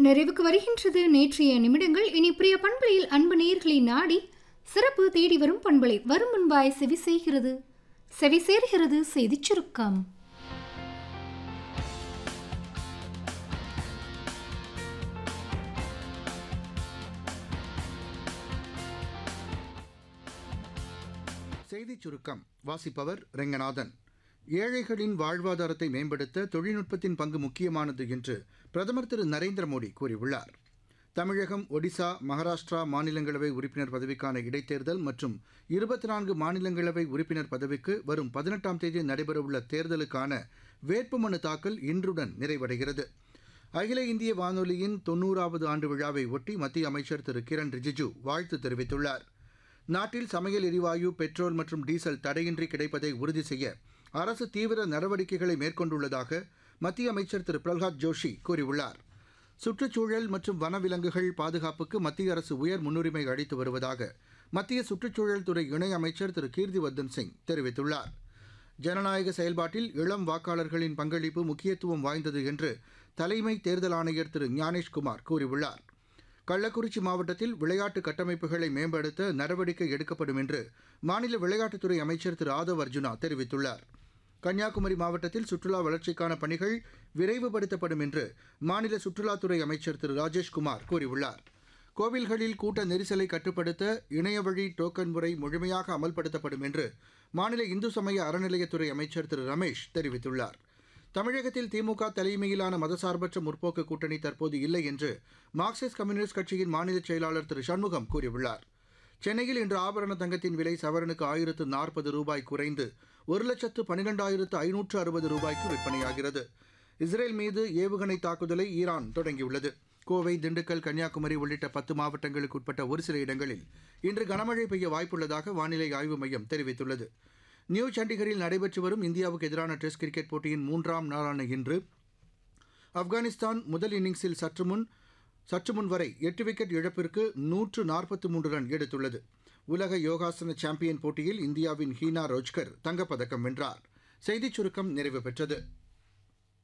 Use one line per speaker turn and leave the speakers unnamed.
நிறைவுக்கு வருகின்றது நேற்றைய நிமிடங்கள் இனி பிரிய பண்பலையில் அன்பு நேயர்களை நாடி சிறப்பு தேடி வரும் பண்பலை வரும் முன்பாய் செவி செய்கிறது செவி சேர்கிறது செய்திச் சுருக்கம்
செய்திச் சுருக்கம் வாசிப்பவர் ரெங்கநாதன் ஏழைகளின் வாழ்வாதாரத்தை மேம்படுத்த தொழில்நுட்பத்தின் பங்கு முக்கியமானது என்று பிரதமர் திரு நரேந்திர மோடி கூறியுள்ளார் தமிழகம் ஒடிசா மகாராஷ்டிரா மாநிலங்களவை உறுப்பினர் பதவிக்கான இடைத்தேர்தல் மற்றும் இருபத்தி நான்கு மாநிலங்களவை உறுப்பினர் பதவிக்கு வரும் பதினெட்டாம் தேதி நடைபெறவுள்ள தேர்தலுக்கான வேட்புமனு தாக்கல் இன்றுடன் நிறைவடைகிறது அகில இந்திய வானொலியின் தொன்னூறாவது ஆண்டு விழாவை ஒட்டி மத்திய அமைச்சர் திரு கிரண் ரிஜிஜு வாழ்த்து தெரிவித்துள்ளார் நாட்டில் சமையல் எரிவாயு பெட்ரோல் மற்றும் டீசல் தடையின்றி கிடைப்பதை உறுதி செய்ய அரசு தீவிர நடவடிக்கைகளை மேற்கொண்டுள்ளதாக மத்திய அமைச்சர் திரு பிரல்ஹாத் ஜோஷி கூறியுள்ளார் சுற்றுச்சூழல் மற்றும் வனவிலங்குகள் பாதுகாப்புக்கு மத்திய அரசு உயர் முன்னுரிமை அளித்து வருவதாக மத்திய சுற்றுச்சூழல் துறை இணையமைச்சர் திரு கீர்த்திவர்தன் சிங் தெரிவித்துள்ளார் ஜனநாயக செயல்பாட்டில் இளம் வாக்காளர்களின் பங்களிப்பு முக்கியத்துவம் வாய்ந்தது என்று தலைமை தேர்தல் ஆணையர் திரு ஞானேஷ்குமார் கூறியுள்ளார் கள்ளக்குறிச்சி மாவட்டத்தில் விளையாட்டு கட்டமைப்புகளை மேம்படுத்த நடவடிக்கை எடுக்கப்படும் என்று மாநில விளையாட்டுத்துறை அமைச்சர் திரு ஆதவ் அர்ஜுனா தெரிவித்துள்ளார் கன்னியாகுமரி மாவட்டத்தில் சுற்றுலா வளர்ச்சிக்கான பணிகள் விரைவுபடுத்தப்படும் என்று மாநில சுற்றுலாத்துறை அமைச்சர் திரு ராஜேஷ்குமார் கூறியுள்ளார் கோவில்களில் கூட்ட நெரிசலை கட்டுப்படுத்த இணையவழி டோக்கன் முறை முழுமையாக அமல்படுத்தப்படும் என்று மாநில இந்து சமய அறநிலையத்துறை அமைச்சர் திரு ரமேஷ் தெரிவித்துள்ளார் தமிழகத்தில் திமுக தலைமையிலான மதசார்பற்ற முற்போக்கு கூட்டணி தற்போது இல்லை என்று மார்க்சிஸ்ட் கம்யூனிஸ்ட் கட்சியின் மாநில செயலாளர் திரு சண்முகம் கூறியுள்ளார் சென்னையில் இன்று ஆபரண தங்கத்தின் விலை சவரனுக்கு ஆயிரத்து நாற்பது ரூபாய் குறைந்து ஒரு லட்சத்து பனிரெண்டாயிரத்து ஐநூற்று அறுபது ரூபாய்க்கு விற்பனையாகிறது இஸ்ரேல் மீது ஏவுகணை தாக்குதலை ஈரான் தொடங்கியுள்ளது கோவை திண்டுக்கல் கன்னியாகுமரி உள்ளிட்ட பத்து மாவட்டங்களுக்கு உட்பட்ட ஒரு சில இடங்களில் இன்று கனமழை பெய்ய வாய்ப்புள்ளதாக வானிலை ஆய்வு மையம் தெரிவித்துள்ளது நியூ சண்டிகரில் நடைபெற்று வரும் இந்தியாவுக்கு எதிரான டெஸ்ட் கிரிக்கெட் போட்டியின் மூன்றாம் நாளான இன்று ஆப்கானிஸ்தான் முதல் இன்னிங்ஸில் சற்று முன் சற்று முன் வரை எட்டு விக்கெட் இழப்பிற்கு நூற்று நாற்பத்தி மூன்று ரன் எடுத்துள்ளது உலக யோகாசன சாம்பியன் போட்டியில் இந்தியாவின் ஹீனா ரோஜ்கர் தங்கப்பதக்கம் வென்றார் செய்திச் சுருக்கம் நிறைவு பெற்றது